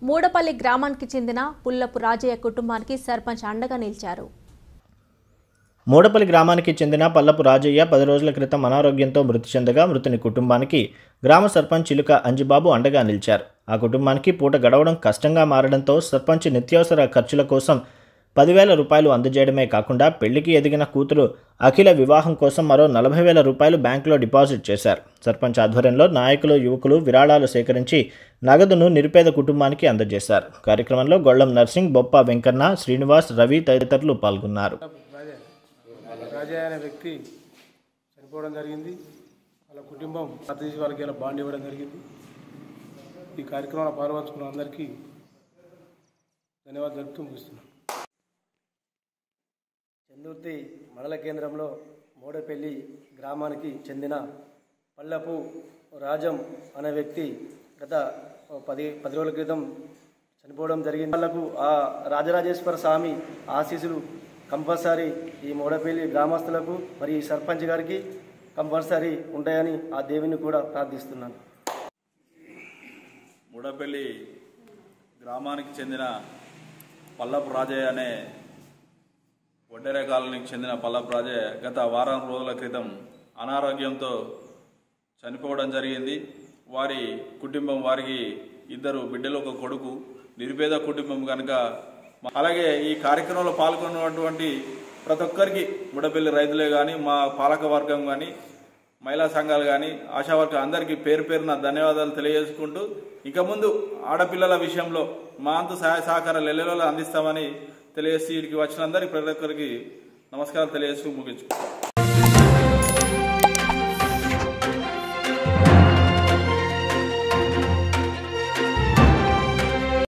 మూడపల్లి గ్రామానికి చెందిన పుల్లపు రాజయ్య కుటుంబానికి సర్పంచ్ అండగా నిలిచారు మూడపల్లి గ్రామానికి చెందిన పల్లపు రాజయ్య పది రోజుల క్రితం అనారోగ్యంతో మృతి చెందగా మృతుని కుటుంబానికి గ్రామ సర్పంచ్ చిలుక అంజిబాబు అండగా నిలిచారు ఆ కుటుంబానికి పూట గడవడం కష్టంగా మారడంతో సర్పంచ్ నిత్యావసర ఖర్చుల కోసం పదివేల రూపాయలు అందజేయడమే కాకుండా పెళ్లికి ఎదిగిన కూతురు అఖిల వివాహం కోసం మరో నలభై వేల రూపాయలు బ్యాంకులో డిపాజిట్ చేశారు సర్పంచ్ ఆధ్వర్యంలో నాయకులు యువకులు విరాళాలు సేకరించి నగదును నిరుపేద కుటుంబానికి అందజేశారు కార్యక్రమంలో గొళ్లం నర్సింగ్ బొప్ప వెంకన్న శ్రీనివాస్ రవి తదితరులు పాల్గొన్నారు రాజా రాజా అనే వ్యక్తి చనిపోవడం జరిగింది వాళ్ళ కుటుంబం సతీష్ వాళ్ళకి ఇలా బాండ్ ఇవ్వడం జరిగింది ఈ కార్యక్రమంలో పాల్పంచుకున్న అందరికీ ధన్యవాదాలు తెలుపుతూ ముగిస్తున్నాను చందుర్తి మండల కేంద్రంలో మోడపల్లి గ్రామానికి చెందిన పల్లపు రాజం అనే వ్యక్తి గత ఓ పది పది రోజుల క్రితం చనిపోవడం జరిగింది వాళ్లకు ఆ రాజరాజేశ్వర స్వామి ఆశీస్సులు కంపల్సరీ ఈ మోడపల్లి గ్రామస్తులకు మరి ఈ సర్పంచ్ గారికి కంపల్సరీ ఉంటాయని ఆ దేవిని కూడా ప్రార్థిస్తున్నాను ముడపల్లి గ్రామానికి చెందిన పల్లపు రాజయ్య అనే ఒడ్డెర కాలనీకి చెందిన పల్లపు రాజయ్య గత వారం రోజుల క్రితం అనారోగ్యంతో చనిపోవడం జరిగింది వారి కుటుంబం వారికి ఇద్దరు బిడ్డలు ఒక కొడుకు నిరుపేద కుటుంబం కనుక అలాగే ఈ కార్యక్రమంలో పాల్గొన్నటువంటి ప్రతి ఒక్కరికి ముడపల్లి రైతులే కానీ మా పాలక వర్గం కానీ మహిళా సంఘాలు కానీ ఆశా వర్గం అందరికీ పేరు పేరున ధన్యవాదాలు తెలియజేసుకుంటూ ఇక ముందు ఆడపిల్లల విషయంలో మా అంతు సహాయ సహకారాలు ఎల్లెలలో అందిస్తామని తెలియజేసి వీటికి వచ్చిన అందరికీ ప్రతి ఒక్కరికి నమస్కారాలు తెలియజేస్తూ ముగించుకుంటాం